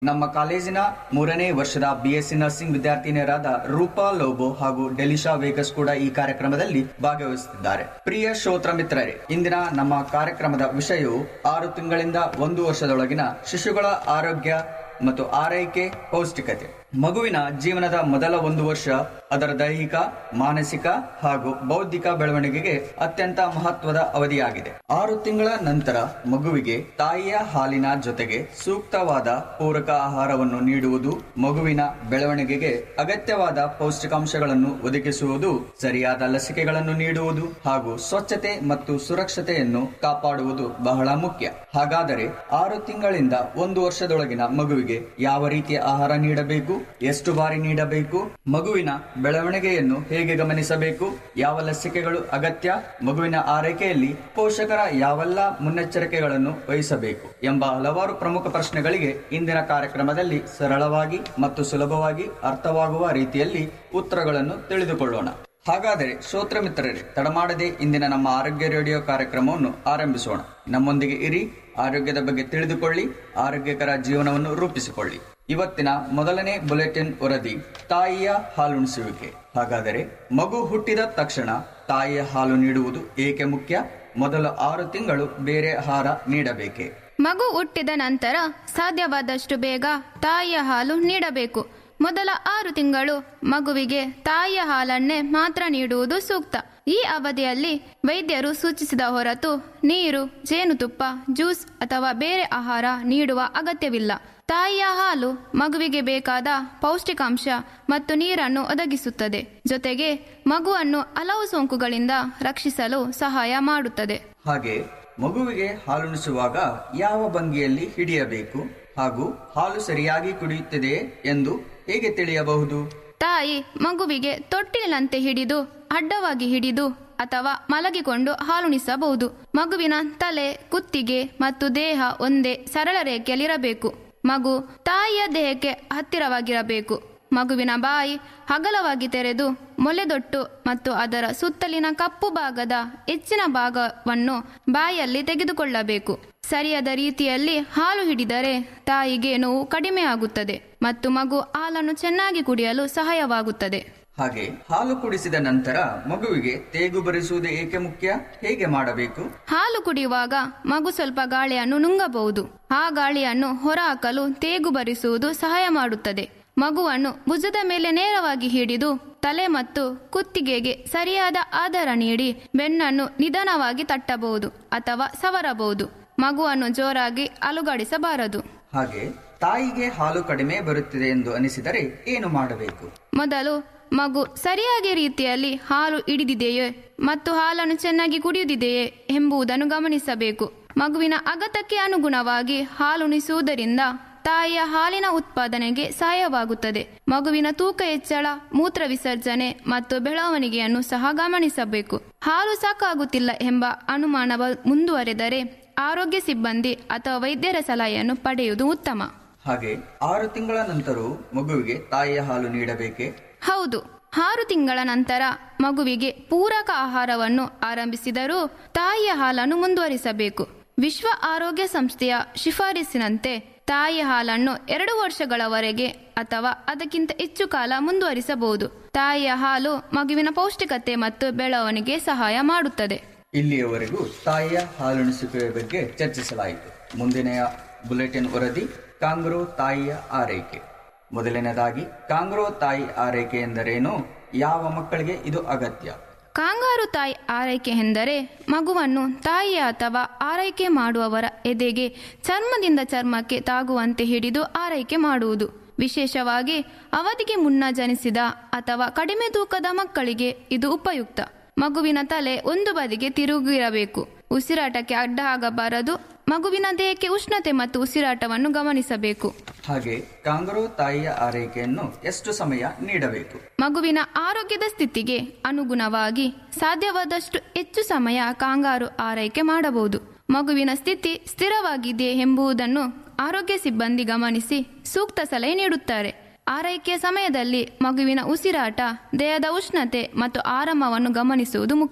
ನಮ್ಮ ಕಾಲೇಜಿನ ಮೂರನೇ ವರ್ಷದ ಬಿಎಸ್ಸಿ ನರ್ಸಿಂಗ್ ವಿದ್ಯಾರ್ಥಿನಿಯರಾದ ರೂಪಾ ಲೋಬೋ ಹಾಗೂ ಡೆಲಿಶಾ ವೇಗಸ್ ಕೂಡ ಈ ಕಾರ್ಯಕ್ರಮದಲ್ಲಿ ಭಾಗವಹಿಸುತ್ತಿದ್ದಾರೆ ಪ್ರಿಯ ಶ್ರೋತ್ರ ಮಿತ್ರರೇ ಇಂದಿನ ನಮ್ಮ ಕಾರ್ಯಕ್ರಮದ ವಿಷಯವು ಆರು ತಿಂಗಳಿಂದ ಒಂದು ವರ್ಷದೊಳಗಿನ ಶಿಶುಗಳ ಆರೋಗ್ಯ ಮತ್ತು ಆರೈಕೆ ಪೌಷ್ಟಿಕತೆ ಮಗುವಿನ ಜೀವನದ ಮೊದಲ ಒಂದು ವರ್ಷ ಅದರ ದೈಹಿಕ ಮಾನಸಿಕ ಹಾಗೂ ಬೌದ್ಧಿಕ ಬೆಳವಣಿಗೆಗೆ ಅತ್ಯಂತ ಮಹತ್ವದ ಅವಧಿಯಾಗಿದೆ ಆರು ತಿಂಗಳ ನಂತರ ಮಗುವಿಗೆ ತಾಯಿಯ ಹಾಲಿನ ಜೊತೆಗೆ ಸೂಕ್ತವಾದ ಪೂರಕ ಆಹಾರವನ್ನು ನೀಡುವುದು ಮಗುವಿನ ಬೆಳವಣಿಗೆಗೆ ಅಗತ್ಯವಾದ ಪೌಷ್ಟಿಕಾಂಶಗಳನ್ನು ಒದಗಿಸುವುದು ಸರಿಯಾದ ಲಸಿಕೆಗಳನ್ನು ನೀಡುವುದು ಹಾಗೂ ಸ್ವಚ್ಛತೆ ಮತ್ತು ಸುರಕ್ಷತೆಯನ್ನು ಕಾಪಾಡುವುದು ಬಹಳ ಮುಖ್ಯ ಹಾಗಾದರೆ ಆರು ತಿಂಗಳಿಂದ ಒಂದು ವರ್ಷದೊಳಗಿನ ಮಗುವಿಗೆ ಯಾವ ರೀತಿಯ ಆಹಾರ ನೀಡಬೇಕು ಎಷ್ಟು ಬಾರಿ ನೀಡಬೇಕು ಮಗುವಿನ ಬೆಳವಣಿಗೆಯನ್ನು ಹೇಗೆ ಗಮನಿಸಬೇಕು ಯಾವ ಲಸಿಕೆಗಳು ಅಗತ್ಯ ಮಗುವಿನ ಆರೈಕೆಯಲ್ಲಿ ಪೋಷಕರ ಯಾವೆಲ್ಲ ಮುನ್ನೆಚ್ಚರಿಕೆಗಳನ್ನು ವಹಿಸಬೇಕು ಎಂಬ ಹಲವಾರು ಪ್ರಮುಖ ಪ್ರಶ್ನೆಗಳಿಗೆ ಇಂದಿನ ಕಾರ್ಯಕ್ರಮದಲ್ಲಿ ಸರಳವಾಗಿ ಮತ್ತು ಸುಲಭವಾಗಿ ಅರ್ಥವಾಗುವ ರೀತಿಯಲ್ಲಿ ಉತ್ತರಗಳನ್ನು ತಿಳಿದುಕೊಳ್ಳೋಣ ಹಾಗಾದರೆ ಶ್ರೋತ್ರ ಮಿತ್ರರೇ ತಡಮಾಡದೆ ಇಂದಿನ ನಮ್ಮ ಆರೋಗ್ಯ ರೇಡಿಯೋ ಕಾರ್ಯಕ್ರಮವನ್ನು ಆರಂಭಿಸೋಣ ನಮ್ಮೊಂದಿಗೆ ಇರಿ ಆರೋಗ್ಯದ ಬಗ್ಗೆ ತಿಳಿದುಕೊಳ್ಳಿ ಆರೋಗ್ಯಕರ ಜೀವನವನ್ನು ರೂಪಿಸಿಕೊಳ್ಳಿ ಇವತ್ತಿನ ಮೊದಲನೇ ಬುಲೆಟಿನ್ ವರದಿ ತಾಯಿಯ ಹಾಲುಣಿಸುವಿಕೆ ಹಾಗಾದರೆ ಮಗು ಹುಟ್ಟಿದ ತಕ್ಷಣ ತಾಯಿಯ ಹಾಲು ನೀಡುವುದು ಏಕೆ ಮುಖ್ಯ ಮೊದಲ ಆರು ತಿಂಗಳು ಬೇರೆ ಆಹಾರ ನೀಡಬೇಕೆ ಮಗು ಹುಟ್ಟಿದ ನಂತರ ಸಾಧ್ಯವಾದಷ್ಟು ಬೇಗ ತಾಯಿಯ ಹಾಲು ನೀಡಬೇಕು ಮೊದಲ ಆರು ತಿಂಗಳು ಮಗುವಿಗೆ ತಾಯಿಯ ಹಾಲನ್ನೇ ಮಾತ್ರ ನೀಡುವುದು ಸೂಕ್ತ ಈ ಅವಧಿಯಲ್ಲಿ ವೈದ್ಯರು ಸೂಚಿಸಿದ ಹೊರತು ನೀರು ಜೇನುತುಪ್ಪ ಜ್ಯೂಸ್ ಅಥವಾ ಬೇರೆ ಆಹಾರ ನೀಡುವ ಅಗತ್ಯವಿಲ್ಲ ತಾಯಿಯ ಹಾಲು ಮಗುವಿಗೆ ಬೇಕಾದ ಪೌಷ್ಟಿಕಾಂಶ ಮತ್ತು ನೀರನ್ನು ಒದಗಿಸುತ್ತದೆ ಜೊತೆಗೆ ಮಗುವನ್ನು ಹಲವು ಸೋಂಕುಗಳಿಂದ ರಕ್ಷಿಸಲು ಸಹಾಯ ಮಾಡುತ್ತದೆ ಹಾಗೆ ಮಗುವಿಗೆ ಹಾಲುಣಿಸುವಾಗ ಯಾವ ಭಂಗಿಯಲ್ಲಿ ಹಿಡಿಯಬೇಕು ಹಾಗೂ ಹಾಲು ಸರಿಯಾಗಿ ಕುಡಿಯುತ್ತಿದೆಯೇ ಎಂದು ಹೇಗೆ ತಿಳಿಯಬಹುದು ತಾಯಿ ಮಗುವಿಗೆ ತೊಟ್ಟಿಲಿನಂತೆ ಹಿಡಿದು ಅಡ್ಡವಾಗಿ ಹಿಡಿದು ಅಥವಾ ಮಲಗಿಕೊಂಡು ಹಾಲುಣಿಸಬಹುದು ಮಗುವಿನ ತಲೆ ಕುತ್ತಿಗೆ ಮತ್ತು ದೇಹ ಒಂದೇ ಸರಳ ರೇಖೆಯಲ್ಲಿರಬೇಕು ಮಗು ತಾಯಿಯ ದೇಹಕ್ಕೆ ಹತ್ತಿರವಾಗಿರಬೇಕು ಮಗುವಿನ ಬಾಯಿ ಅಗಲವಾಗಿ ತೆರೆದು ಮೊಲೆದೊಟ್ಟು ಮತ್ತು ಅದರ ಸುತ್ತಲಿನ ಕಪ್ಪು ಭಾಗದ ಹೆಚ್ಚಿನ ಭಾಗವನ್ನು ಬಾಯಲ್ಲಿ ತೆಗೆದುಕೊಳ್ಳಬೇಕು ಸರಿಯಾದ ರೀತಿಯಲ್ಲಿ ಹಾಲು ಹಿಡಿದರೆ ತಾಯಿಗೆ ನೋವು ಕಡಿಮೆಯಾಗುತ್ತದೆ ಮತ್ತು ಮಗು ಹಾಲನ್ನು ಚೆನ್ನಾಗಿ ಕುಡಿಯಲು ಸಹಾಯವಾಗುತ್ತದೆ ಹಾಗೆ ಹಾಲು ಕುಡಿಸಿದ ನಂತರ ಮಗುವಿಗೆ ತೇಗು ಬರಿಸುವುದು ಏಕೆ ಮುಖ್ಯ ಹೇಗೆ ಮಾಡಬೇಕು ಹಾಲು ಕುಡಿಯುವಾಗ ಮಗು ಸ್ವಲ್ಪ ಗಾಳಿಯನ್ನು ನುಂಗಬಹುದು ಆ ಗಾಳಿಯನ್ನು ಹೊರಹಾಕಲು ತೇಗು ಬರಿಸುವುದು ಸಹಾಯ ಮಾಡುತ್ತದೆ ಮಗುವನ್ನು ಭುಜದ ಮೇಲೆ ನೇರವಾಗಿ ಹಿಡಿದು ತಲೆ ಮತ್ತು ಕುತ್ತಿಗೆಗೆ ಸರಿಯಾದ ಆಧಾರ ನೀಡಿ ಬೆನ್ನನ್ನು ನಿಧಾನವಾಗಿ ತಟ್ಟಬಹುದು ಅಥವಾ ಸವರಬಹುದು ಮಗುವನ್ನು ಜೋರಾಗಿ ಅಲುಗಾಡಿಸಬಾರದು ಹಾಗೆ ತಾಯಿಗೆ ಹಾಲು ಕಡಿಮೆ ಬರುತ್ತಿದೆ ಎಂದು ಅನಿಸಿದರೆ ಏನು ಮಾಡಬೇಕು ಮೊದಲು ಮಗು ಸರಿಯಾಗಿ ರೀತಿಯಲ್ಲಿ ಹಾಲು ಹಿಡಿದಿದೆಯೇ ಮತ್ತು ಹಾಲನ್ನು ಚೆನ್ನಾಗಿ ಕುಡಿಯುತ್ತಿದೆಯೇ ಎಂಬುದನ್ನು ಗಮನಿಸಬೇಕು ಮಗುವಿನ ಅಗತ್ಯಕ್ಕೆ ಅನುಗುಣವಾಗಿ ಹಾಲುಣಿಸುವುದರಿಂದ ತಾಯಿಯ ಹಾಲಿನ ಉತ್ಪಾದನೆಗೆ ಸಹಾಯವಾಗುತ್ತದೆ ಮಗುವಿನ ತೂಕ ಹೆಚ್ಚಳ ಮೂತ್ರ ವಿಸರ್ಜನೆ ಮತ್ತು ಬೆಳವಣಿಗೆಯನ್ನು ಸಹ ಗಮನಿಸಬೇಕು ಹಾಲು ಸಾಕಾಗುತ್ತಿಲ್ಲ ಎಂಬ ಅನುಮಾನ ಮುಂದುವರೆದರೆ ಆರೋಗ್ಯ ಸಿಬ್ಬಂದಿ ಅಥವಾ ವೈದ್ಯರ ಸಲಹೆಯನ್ನು ಪಡೆಯುವುದು ಉತ್ತಮ ಹಾಗೆ ಆರು ತಿಂಗಳ ನಂತರವೂ ಮಗುವಿಗೆ ತಾಯಿಯ ಹಾಲು ನೀಡಬೇಕೆ ಹೌದು ಆರು ತಿಂಗಳ ನಂತರ ಮಗುವಿಗೆ ಪೂರಕ ಆಹಾರವನ್ನು ಆರಂಭಿಸಿದರೂ ತಾಯಿಯ ಹಾಲನ್ನು ಮುಂದುವರಿಸಬೇಕು ವಿಶ್ವ ಆರೋಗ್ಯ ಸಂಸ್ಥೆಯ ಶಿಫಾರಸಿನಂತೆ ತಾಯಿಯ ಹಾಲನ್ನು ಎರಡು ವರ್ಷಗಳವರೆಗೆ ಅಥವಾ ಅದಕ್ಕಿಂತ ಹೆಚ್ಚು ಕಾಲ ಮುಂದುವರಿಸಬಹುದು ತಾಯಿಯ ಹಾಲು ಮಗುವಿನ ಪೌಷ್ಟಿಕತೆ ಮತ್ತು ಬೆಳವಣಿಗೆ ಸಹಾಯ ಮಾಡುತ್ತದೆ ಇಲ್ಲಿಯವರೆಗೂ ತಾಯಿಯ ಹಾಲುಣಿಸುವಿಕೆಯ ಬಗ್ಗೆ ಚರ್ಚಿಸಲಾಯಿತು ಮುಂದಿನ ಬುಲೆಟಿನ್ ವರದಿ ಕಾಂಗ್ರೋ ತಾಯಿಯ ಆರೈಕೆ ಮೊದಲನೇದಾಗಿ ಕಾಂಗ್ರೋ ತಾಯಿ ಆರೈಕೆ ಎಂದರೇನು ಯಾವ ಮಕ್ಕಳಿಗೆ ಇದು ಅಗತ್ಯ ಕಾಂಗಾರು ತಾಯಿ ಆರೈಕೆ ಎಂದರೆ ಮಗುವನ್ನು ತಾಯಿಯ ಅಥವಾ ಆರೈಕೆ ಮಾಡುವವರ ಎದೆಗೆ ಚರ್ಮದಿಂದ ಚರ್ಮಕ್ಕೆ ತಾಗುವಂತೆ ಹಿಡಿದು ಆರೈಕೆ ಮಾಡುವುದು ವಿಶೇಷವಾಗಿ ಅವಧಿಗೆ ಮುನ್ನ ಜನಿಸಿದ ಅಥವಾ ಕಡಿಮೆ ತೂಕದ ಮಕ್ಕಳಿಗೆ ಇದು ಉಪಯುಕ್ತ ಮಗುವಿನ ತಲೆ ಒಂದು ಬದಿಗೆ ತಿರುಗಿರಬೇಕು ಉಸಿರಾಟಕ್ಕೆ ಅಡ್ಡ ಆಗಬಾರದು ಮಗುವಿನ ದೇಹಕ್ಕೆ ಉಷ್ಣತೆ ಮತ್ತು ಉಸಿರಾಟವನ್ನು ಗಮನಿಸಬೇಕು ಹಾಗೆ ಕಾಂಗ್ರೋ ತಾಯಿಯ ಆರೈಕೆಯನ್ನು ಎಷ್ಟು ಸಮಯ ನೀಡಬೇಕು ಮಗುವಿನ ಆರೋಗ್ಯದ ಸ್ಥಿತಿಗೆ ಅನುಗುಣವಾಗಿ ಸಾಧ್ಯವಾದಷ್ಟು ಹೆಚ್ಚು ಸಮಯ ಕಾಂಗಾರು ಆರೈಕೆ ಮಾಡಬಹುದು ಮಗುವಿನ ಸ್ಥಿತಿ ಸ್ಥಿರವಾಗಿದೆ ಎಂಬುದನ್ನು ಆರೋಗ್ಯ ಸಿಬ್ಬಂದಿ ಗಮನಿಸಿ ಸೂಕ್ತ ಸಲಹೆ ನೀಡುತ್ತಾರೆ ಆರೈಕೆಯ ಸಮಯದಲ್ಲಿ ಮಗುವಿನ ಉಸಿರಾಟ ದೇಹದ ಉಷ್ಣತೆ ಮತ್ತು ಆರಾಮವನ್ನು ಗಮನಿಸುವುದು ಮುಖ್ಯ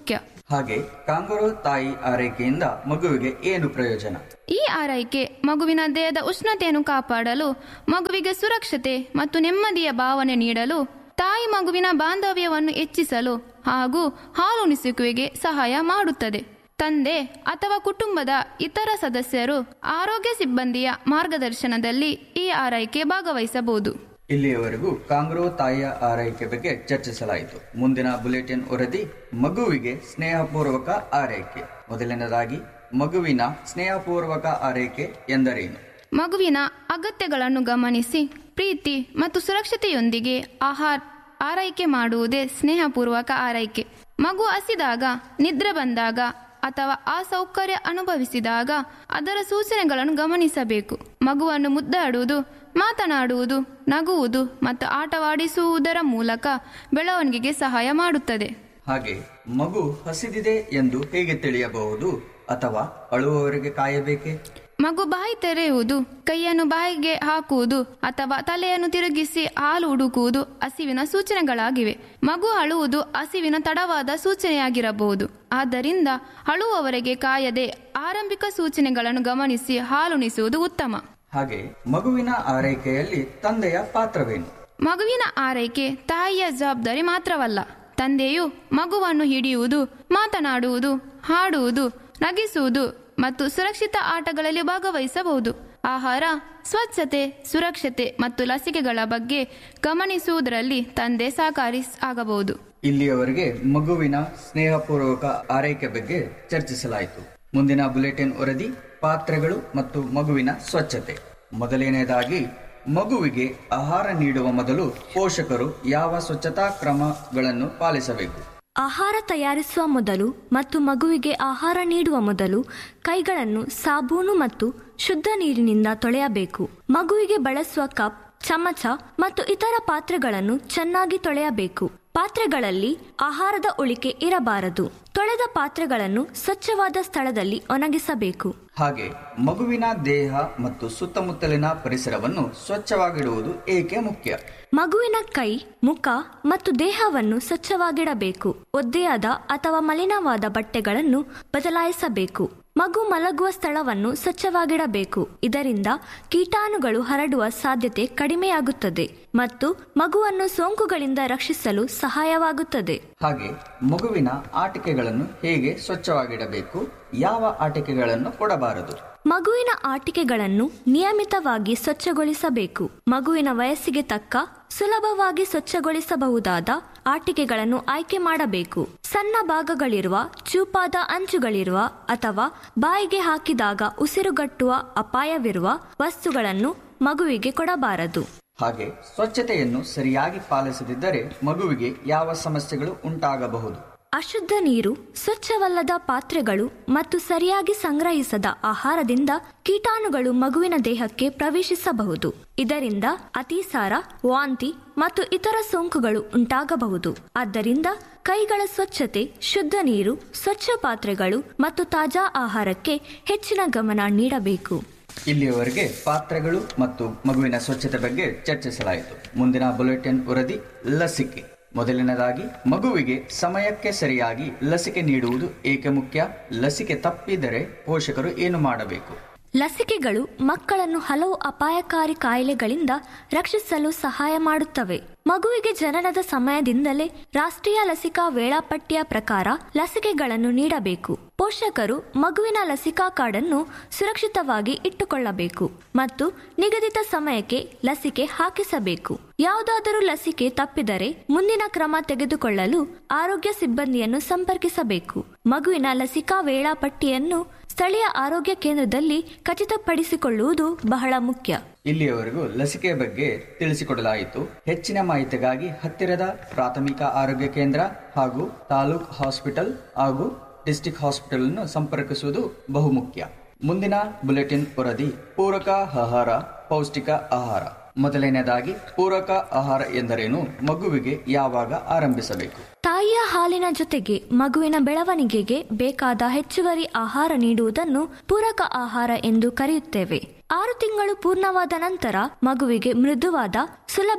ಹಾಗೆ ಕಾಂಗರು ತಾಯಿ ಆರೈಕೆಯಿಂದ ಮಗುವಿಗೆ ಏನು ಪ್ರಯೋಜನ ಈ ಆರೈಕೆ ಮಗುವಿನ ದೇಹದ ಉಷ್ಣತೆಯನ್ನು ಕಾಪಾಡಲು ಮಗುವಿಗೆ ಸುರಕ್ಷತೆ ಮತ್ತು ನೆಮ್ಮದಿಯ ಭಾವನೆ ನೀಡಲು ತಾಯಿ ಮಗುವಿನ ಬಾಂಧವ್ಯವನ್ನು ಹೆಚ್ಚಿಸಲು ಹಾಗೂ ಹಾಲುಣಿಸುವಿಕೆಗೆ ಸಹಾಯ ಮಾಡುತ್ತದೆ ತಂದೆ ಅಥವಾ ಕುಟುಂಬದ ಇತರ ಸದಸ್ಯರು ಆರೋಗ್ಯ ಸಿಬ್ಬಂದಿಯ ಮಾರ್ಗದರ್ಶನದಲ್ಲಿ ಈ ಆರೈಕೆ ಭಾಗವಹಿಸಬಹುದು ಇಲ್ಲಿಯವರೆಗೂ ಕಾಂಗ್ರೋ ತಾಯಿಯ ಆರೈಕೆ ಬಗ್ಗೆ ಚರ್ಚಿಸಲಾಯಿತು ಮುಂದಿನ ಬುಲೆಟಿನ್ ವರದಿ ಮಗುವಿಗೆ ಸ್ನೇಹಪೂರ್ವಕ ಆರೈಕೆ ಮೊದಲನೇದಾಗಿ ಮಗುವಿನ ಸ್ನೇಹಪೂರ್ವಕ ಆರೈಕೆ ಎಂದರೇನು ಮಗುವಿನ ಅಗತ್ಯಗಳನ್ನು ಗಮನಿಸಿ ಪ್ರೀತಿ ಮತ್ತು ಸುರಕ್ಷತೆಯೊಂದಿಗೆ ಆಹಾರ ಆರೈಕೆ ಮಾಡುವುದೇ ಸ್ನೇಹಪೂರ್ವಕ ಆರೈಕೆ ಮಗು ಹಸಿದಾಗ ನಿದ್ರೆ ಬಂದಾಗ ಅಥವಾ ಅಸೌಕರ್ಯ ಅನುಭವಿಸಿದಾಗ ಅದರ ಸೂಚನೆಗಳನ್ನು ಗಮನಿಸಬೇಕು ಮಗುವನ್ನು ಮುದ್ದಾಡುವುದು ಮಾತನಾಡುವುದು ನಗುವುದು ಮತ್ತು ಆಟವಾಡಿಸುವುದರ ಮೂಲಕ ಬೆಳವಣಿಗೆಗೆ ಸಹಾಯ ಮಾಡುತ್ತದೆ ಹಾಗೆ ಮಗು ಹಸಿದಿದೆ ಎಂದು ಹೇಗೆ ತಿಳಿಯಬಹುದು ಅಥವಾ ಅಳುವವರೆಗೆ ಕಾಯಬೇಕೆ ಮಗು ಬಾಯಿ ತೆರೆಯುವುದು ಕೈಯನ್ನು ಬಾಯಿಗೆ ಹಾಕುವುದು ಅಥವಾ ತಲೆಯನ್ನು ತಿರುಗಿಸಿ ಹಾಲು ಹುಡುಕುವುದು ಹಸಿವಿನ ಸೂಚನೆಗಳಾಗಿವೆ ಮಗು ಅಳುವುದು ಹಸಿವಿನ ತಡವಾದ ಸೂಚನೆಯಾಗಿರಬಹುದು ಆದ್ದರಿಂದ ಅಳುವವರೆಗೆ ಕಾಯದೆ ಆರಂಭಿಕ ಸೂಚನೆಗಳನ್ನು ಗಮನಿಸಿ ಹಾಲುಣಿಸುವುದು ಉತ್ತಮ ಹಾಗೆ ಮಗುವಿನ ಆರೈಕೆಯಲ್ಲಿ ತಂದೆಯ ಪಾತ್ರವೇನು ಮಗುವಿನ ಆರೈಕೆ ತಾಯಿಯ ಜವಾಬ್ದಾರಿ ಮಾತ್ರವಲ್ಲ ತಂದೆಯು ಮಗುವನ್ನು ಹಿಡಿಯುವುದು ಮಾತನಾಡುವುದು ಹಾಡುವುದು ನಗಿಸುವುದು ಮತ್ತು ಸುರಕ್ಷಿತ ಆಟಗಳಲ್ಲಿ ಭಾಗವಹಿಸಬಹುದು ಆಹಾರ ಸ್ವಚ್ಛತೆ ಸುರಕ್ಷತೆ ಮತ್ತು ಲಸಿಕೆಗಳ ಬಗ್ಗೆ ಗಮನಿಸುವುದರಲ್ಲಿ ತಂದೆ ಸಹಕಾರಿ ಆಗಬಹುದು ಇಲ್ಲಿಯವರೆಗೆ ಮಗುವಿನ ಸ್ನೇಹಪೂರ್ವಕ ಆರೈಕೆ ಬಗ್ಗೆ ಚರ್ಚಿಸಲಾಯಿತು ಮುಂದಿನ ಬುಲೆಟಿನ್ ವರದಿ ಪಾತ್ರೆಗಳು ಮತ್ತು ಮಗುವಿನ ಸ್ವಚ್ಛತೆ ಮೊದಲನೆಯದಾಗಿ ಮಗುವಿಗೆ ಆಹಾರ ನೀಡುವ ಮೊದಲು ಪೋಷಕರು ಯಾವ ಸ್ವಚ್ಛತಾ ಕ್ರಮಗಳನ್ನು ಪಾಲಿಸಬೇಕು ಆಹಾರ ತಯಾರಿಸುವ ಮೊದಲು ಮತ್ತು ಮಗುವಿಗೆ ಆಹಾರ ನೀಡುವ ಮೊದಲು ಕೈಗಳನ್ನು ಸಾಬೂನು ಮತ್ತು ಶುದ್ಧ ನೀರಿನಿಂದ ತೊಳೆಯಬೇಕು ಮಗುವಿಗೆ ಬಳಸುವ ಕಪ್ ಚಮಚ ಮತ್ತು ಇತರ ಪಾತ್ರೆಗಳನ್ನು ಚೆನ್ನಾಗಿ ತೊಳೆಯಬೇಕು ಪಾತ್ರೆಗಳಲ್ಲಿ ಆಹಾರದ ಉಳಿಕೆ ಇರಬಾರದು ತೊಳೆದ ಪಾತ್ರೆಗಳನ್ನು ಸ್ವಚ್ಛವಾದ ಸ್ಥಳದಲ್ಲಿ ಒಣಗಿಸಬೇಕು ಹಾಗೆ ಮಗುವಿನ ದೇಹ ಮತ್ತು ಸುತ್ತಮುತ್ತಲಿನ ಪರಿಸರವನ್ನು ಸ್ವಚ್ಛವಾಗಿಡುವುದು ಏಕೆ ಮುಖ್ಯ ಮಗುವಿನ ಕೈ ಮುಖ ಮತ್ತು ದೇಹವನ್ನು ಸ್ವಚ್ಛವಾಗಿಡಬೇಕು ಒದ್ದೆಯಾದ ಅಥವಾ ಮಲಿನವಾದ ಬಟ್ಟೆಗಳನ್ನು ಬದಲಾಯಿಸಬೇಕು ಮಗು ಮಲಗುವ ಸ್ಥಳವನ್ನು ಸ್ವಚ್ಛವಾಗಿಡಬೇಕು ಇದರಿಂದ ಕೀಟಾಣುಗಳು ಹರಡುವ ಸಾಧ್ಯತೆ ಕಡಿಮೆಯಾಗುತ್ತದೆ ಮತ್ತು ಮಗುವನ್ನು ಸೋಂಕುಗಳಿಂದ ರಕ್ಷಿಸಲು ಸಹಾಯವಾಗುತ್ತದೆ ಹಾಗೆ ಮಗುವಿನ ಆಟಿಕೆಗಳನ್ನು ಹೇಗೆ ಸ್ವಚ್ಛವಾಗಿಡಬೇಕು ಯಾವ ಆಟಿಕೆಗಳನ್ನು ಕೊಡಬಾರದು ಮಗುವಿನ ಆಟಿಕೆಗಳನ್ನು ನಿಯಮಿತವಾಗಿ ಸ್ವಚ್ಛಗೊಳಿಸಬೇಕು ಮಗುವಿನ ವಯಸ್ಸಿಗೆ ತಕ್ಕ ಸುಲಭವಾಗಿ ಸ್ವಚ್ಛಗೊಳಿಸಬಹುದಾದ ಆಟಿಕೆಗಳನ್ನು ಆಯ್ಕೆ ಮಾಡಬೇಕು ಸಣ್ಣ ಭಾಗಗಳಿರುವ ಚೂಪಾದ ಅಂಚುಗಳಿರುವ ಅಥವಾ ಬಾಯಿಗೆ ಹಾಕಿದಾಗ ಉಸಿರುಗಟ್ಟುವ ಅಪಾಯವಿರುವ ವಸ್ತುಗಳನ್ನು ಮಗುವಿಗೆ ಕೊಡಬಾರದು ಹಾಗೆ ಸ್ವಚ್ಛತೆಯನ್ನು ಸರಿಯಾಗಿ ಪಾಲಿಸದಿದ್ದರೆ ಮಗುವಿಗೆ ಯಾವ ಸಮಸ್ಯೆಗಳು ಉಂಟಾಗಬಹುದು ಅಶುದ್ಧ ನೀರು ಸ್ವಚ್ಛವಲ್ಲದ ಪಾತ್ರೆಗಳು ಮತ್ತು ಸರಿಯಾಗಿ ಸಂಗ್ರಹಿಸದ ಆಹಾರದಿಂದ ಕೀಟಾಣುಗಳು ಮಗುವಿನ ದೇಹಕ್ಕೆ ಪ್ರವೇಶಿಸಬಹುದು ಇದರಿಂದ ಅತಿಸಾರ ವಾಂತಿ ಮತ್ತು ಇತರ ಸೋಂಕುಗಳು ಉಂಟಾಗಬಹುದು ಆದ್ದರಿಂದ ಕೈಗಳ ಸ್ವಚ್ಛತೆ ಶುದ್ಧ ನೀರು ಸ್ವಚ್ಛ ಪಾತ್ರೆಗಳು ಮತ್ತು ತಾಜಾ ಆಹಾರಕ್ಕೆ ಹೆಚ್ಚಿನ ಗಮನ ನೀಡಬೇಕು ಇಲ್ಲಿಯವರೆಗೆ ಪಾತ್ರೆಗಳು ಮತ್ತು ಮಗುವಿನ ಸ್ವಚ್ಛತೆ ಬಗ್ಗೆ ಚರ್ಚಿಸಲಾಯಿತು ಮುಂದಿನ ಬುಲೆಟಿನ್ ವರದಿ ಲಸಿಕೆ ಮೊದಲನೇದಾಗಿ ಮಗುವಿಗೆ ಸಮಯಕ್ಕೆ ಸರಿಯಾಗಿ ಲಸಿಕೆ ನೀಡುವುದು ಏಕೆ ಮುಖ್ಯ ಲಸಿಕೆ ತಪ್ಪಿದರೆ ಪೋಷಕರು ಏನು ಮಾಡಬೇಕು ಲಸಿಕೆಗಳು ಮಕ್ಕಳನ್ನು ಹಲವು ಅಪಾಯಕಾರಿ ಕಾಯಿಲೆಗಳಿಂದ ರಕ್ಷಿಸಲು ಸಹಾಯ ಮಾಡುತ್ತವೆ ಮಗುವಿಗೆ ಜನನದ ಸಮಯದಿಂದಲೇ ರಾಷ್ಟ್ರೀಯ ಲಸಿಕಾ ವೇಳಾಪಟ್ಟಿಯ ಪ್ರಕಾರ ಲಸಿಕೆಗಳನ್ನು ನೀಡಬೇಕು ಪೋಷಕರು ಮಗುವಿನ ಲಸಿಕಾ ಕಾರ್ಡನ್ನು ಸುರಕ್ಷಿತವಾಗಿ ಇಟ್ಟುಕೊಳ್ಳಬೇಕು ಮತ್ತು ನಿಗದಿತ ಸಮಯಕ್ಕೆ ಲಸಿಕೆ ಹಾಕಿಸಬೇಕು ಯಾವುದಾದರೂ ಲಸಿಕೆ ತಪ್ಪಿದರೆ ಮುಂದಿನ ಕ್ರಮ ತೆಗೆದುಕೊಳ್ಳಲು ಆರೋಗ್ಯ ಸಿಬ್ಬಂದಿಯನ್ನು ಸಂಪರ್ಕಿಸಬೇಕು ಮಗುವಿನ ಲಸಿಕಾ ವೇಳಾಪಟ್ಟಿಯನ್ನು ಸ್ಥಳೀಯ ಆರೋಗ್ಯ ಕೇಂದ್ರದಲ್ಲಿ ಖಚಿತಪಡಿಸಿಕೊಳ್ಳುವುದು ಬಹಳ ಮುಖ್ಯ ಇಲ್ಲಿಯವರೆಗೂ ಲಸಿಕೆ ಬಗ್ಗೆ ತಿಳಿಸಿಕೊಡಲಾಯಿತು ಹೆಚ್ಚಿನ ಮಾಹಿತಿಗಾಗಿ ಹತ್ತಿರದ ಪ್ರಾಥಮಿಕ ಆರೋಗ್ಯ ಕೇಂದ್ರ ಹಾಗೂ ತಾಲೂಕ್ ಹಾಸ್ಪಿಟಲ್ ಹಾಗೂ ಡಿಸ್ಟಿಕ್ ಹಾಸ್ಪಿಟಲ್ ಅನ್ನು ಸಂಪರ್ಕಿಸುವುದು ಬಹುಮುಖ್ಯ ಮುಂದಿನ ಬುಲೆಟಿನ್ ವರದಿ ಪೂರಕ ಆಹಾರ ಪೌಷ್ಟಿಕ ಆಹಾರ ಮೊದಲನೇದಾಗಿ ಪೂರಕ ಆಹಾರ ಎಂದರೇನು ಮಗುವಿಗೆ ಯಾವಾಗ ಆರಂಭಿಸಬೇಕು ತಾಯಿಯ ಹಾಲಿನ ಜೊತೆಗೆ ಮಗುವಿನ ಬೆಳವಣಿಗೆಗೆ ಬೇಕಾದ ಹೆಚ್ಚುವರಿ ಆಹಾರ ನೀಡುವುದನ್ನು ಪೂರಕ ಆಹಾರ ಎಂದು ಕರೆಯುತ್ತೇವೆ ಆರು ತಿಂಗಳು ಪೂರ್ಣವಾದ ನಂತರ ಮಗುವಿಗೆ ಮೃದುವಾದ ಸುಲಭ